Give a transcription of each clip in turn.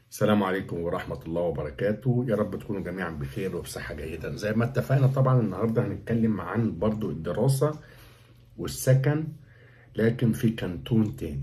السلام عليكم ورحمة الله وبركاته يا رب تكونوا جميعا بخير وبصحة جيدة زي ما اتفقنا طبعا النهاردة هنتكلم عن برضو الدراسة والسكن لكن في كانتون تاني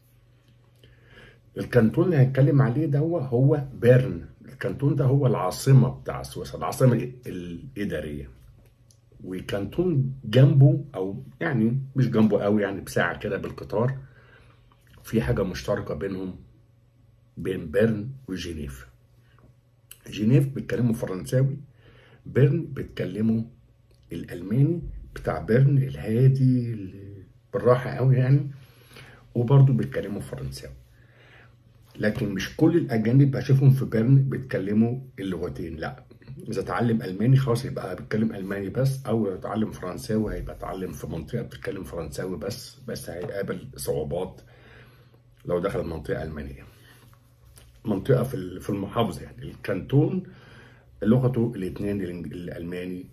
الكانتون اللي هنتكلم عليه ده هو هو بيرن الكانتون ده هو العاصمة بتاع سويسرا العاصمة الإدارية وكانتون جنبه أو يعني مش جنبه قوي يعني بساعة كده بالقطار في حاجة مشتركة بينهم بين بيرن وجنيف جنيف بيتكلموا فرنساوي بيرن بيتكلموا الألماني بتاع بيرن الهادي اللي بالراحة قوي يعني وبرضه بيتكلموا فرنساوي لكن مش كل الأجانب بشوفهم في بيرن بيتكلموا اللغتين لا إذا اتعلم ألماني خلاص يبقى بيتكلم ألماني بس أو لو اتعلم فرنساوي هيبقى اتعلم في منطقة بتتكلم فرنساوي بس بس هيقابل صعوبات لو دخل منطقة ألمانية منطقة في في المحافظة يعني الكانتون لغته الاثنين الألماني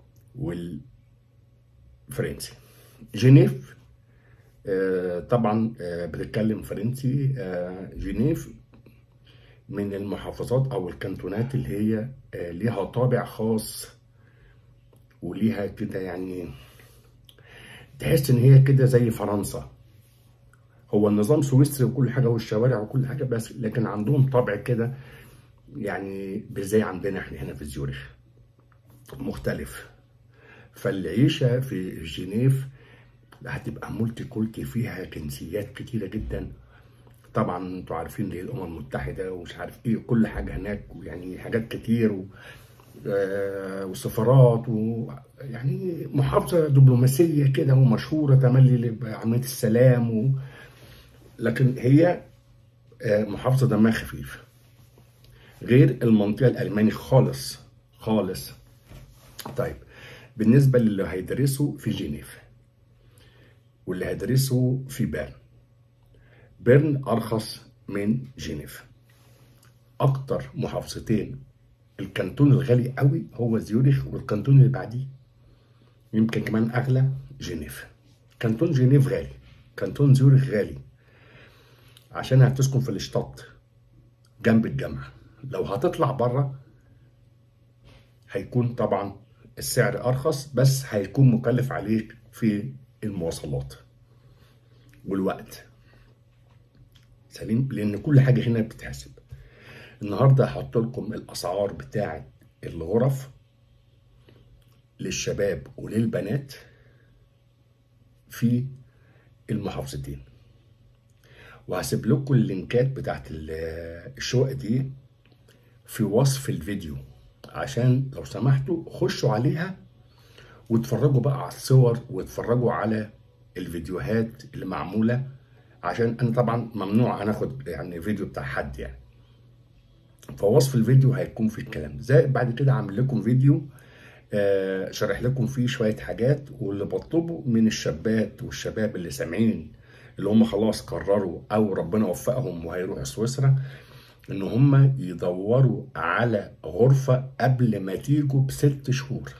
والفرنسي جنيف آه طبعا آه بتتكلم فرنسي آه جنيف من المحافظات او الكانتونات اللي هي ليها طابع خاص وليها كده يعني تحس ان هي كده زي فرنسا هو النظام سويسري وكل حاجه والشوارع وكل حاجه بس لكن عندهم طابع كده يعني مش زي عندنا احنا هنا في زيورخ مختلف فالعيشه في جنيف هتبقى مولتي كولتي فيها جنسيات كتيره جدا طبعا انتوا عارفين دي الامم المتحده ومش عارف ايه كل حاجه هناك يعني حاجات كتير و... آه وسفارات ويعني محافظه دبلوماسيه كده ومشهوره تملي بعمليه السلام و... لكن هي آه محافظه دمها خفيف غير المنطقه الالماني خالص خالص طيب بالنسبه للي هيدرسوا في جنيف واللي هيدرسوا في بيرن بيرن أرخص من جنيف أكتر محافظتين الكانتون الغالي قوي هو زيوريخ والكانتون اللي بعديه يمكن كمان أغلى جنيف كانتون جنيف غالي كانتون زيوريخ غالي عشان هتسكن في الشطاط جنب الجامعة لو هتطلع بره هيكون طبعا السعر أرخص بس هيكون مكلف عليك في المواصلات والوقت سليم لان كل حاجه هنا بتتحسب النهارده هحط لكم الاسعار بتاعه الغرف للشباب وللبنات في المحافظتين وهسيب لكم اللينكات بتاعت الشقق دي في وصف الفيديو عشان لو سمحتوا خشوا عليها واتفرجوا بقى على الصور واتفرجوا على الفيديوهات اللي معموله عشان انا طبعا ممنوع هناخد يعني فيديو بتاع حد يعني فوصف الفيديو هيكون في الكلام زي بعد كده عامل لكم فيديو آه شارح لكم فيه شويه حاجات واللي بطلبه من الشابات والشباب اللي سامعين اللي هم خلاص قرروا او ربنا وفقهم وهيروحوا سويسرا ان هم يدوروا على غرفه قبل ما تيجوا بست شهور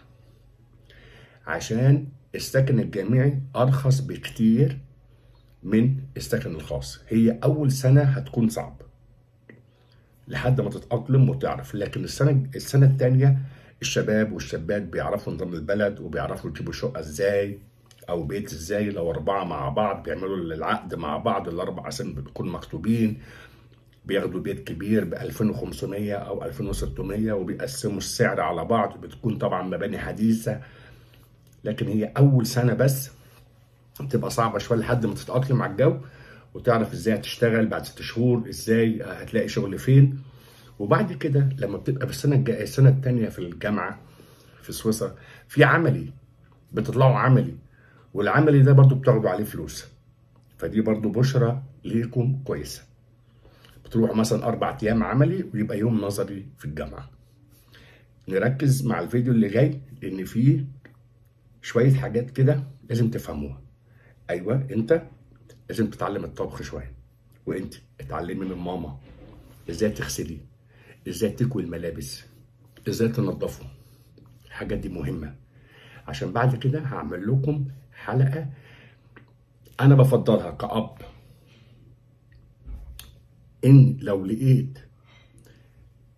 عشان السكن الجامعي ارخص بكتير من السكن الخاص هي اول سنه هتكون صعب لحد ما تتاقلم وتعرف لكن السنه السنه الثانيه الشباب والشابات بيعرفوا نظام البلد وبيعرفوا يجيبوا شقه ازاي او بيت ازاي لو اربعه مع بعض بيعملوا العقد مع بعض الاربع سنين بيكونوا مكتوبين بياخدوا بيت كبير ب 2500 او 2600 وبيقسموا السعر على بعض بتكون طبعا مباني حديثه لكن هي اول سنه بس بتبقى صعبة شوية لحد ما تتأقلم على الجو وتعرف ازاي هتشتغل بعد ست شهور ازاي هتلاقي شغل فين وبعد كده لما بتبقى في السنة الجاية السنة التانية في الجامعة في سويسرا في عملي بتطلعوا عملي والعملي ده برضو بتاخدوا عليه فلوس فدي برضو بشرة ليكم كويسة بتروحوا مثلا أربع أيام عملي ويبقى يوم نظري في الجامعة نركز مع الفيديو اللي جاي لأن فيه شوية حاجات كده لازم تفهموها ايوه انت لازم تتعلم الطبخ شويه وانت اتعلمي من ماما ازاي تغسلي ازاي تكوي الملابس ازاي تنظفوا الحاجات دي مهمه عشان بعد كده هعمل لكم حلقه انا بفضلها كأب ان لو لقيت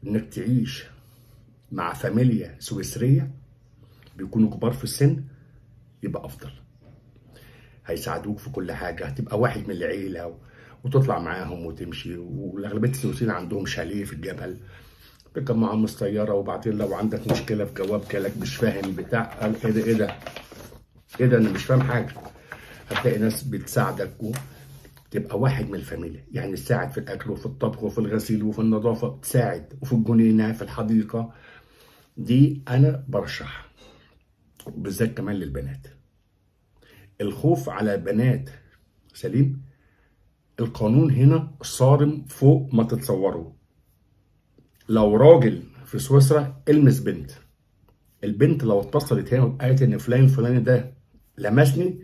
انك تعيش مع فاميليا سويسريه بيكونوا كبار في السن يبقى افضل هيساعدوك في كل حاجه هتبقى واحد من العيله و... وتطلع معاهم وتمشي والاغلبيه السويسريين عندهم شاليه في الجبل بيركب معاهم السياره وبعدين لو عندك مشكله في جواب جالك مش فاهم بتاع قال ايه ده ايه ده ايه ده انا مش فاهم حاجه هتلاقي ناس بتساعدك وتبقى واحد من الفاميليا يعني تساعد في الاكل وفي الطبخ وفي الغسيل وفي النظافه تساعد وفي الجنينه في الحديقه دي انا برشحها بالذات كمان للبنات الخوف على البنات سليم القانون هنا صارم فوق ما تتصوروا لو راجل في سويسرا المس بنت البنت لو اتصلت هنا وقالت ان فلان الفلاني ده لمسني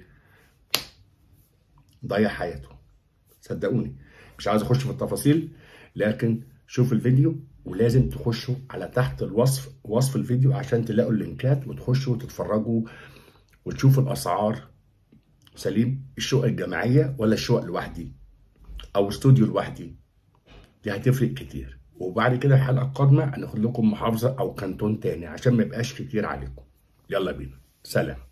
ضيع حياته صدقوني مش عايز اخش في التفاصيل لكن شوف الفيديو ولازم تخشوا على تحت الوصف وصف الفيديو عشان تلاقوا اللينكات وتخشوا وتتفرجوا وتشوفوا الاسعار سليم الشقق الجماعيه ولا الشقق لوحدي او استوديو لوحدي دي هتفرق كتير وبعد كده الحلقه القادمه هناخد لكم محافظه او كانتون تاني عشان ما يبقاش كتير عليكم يلا بينا سلام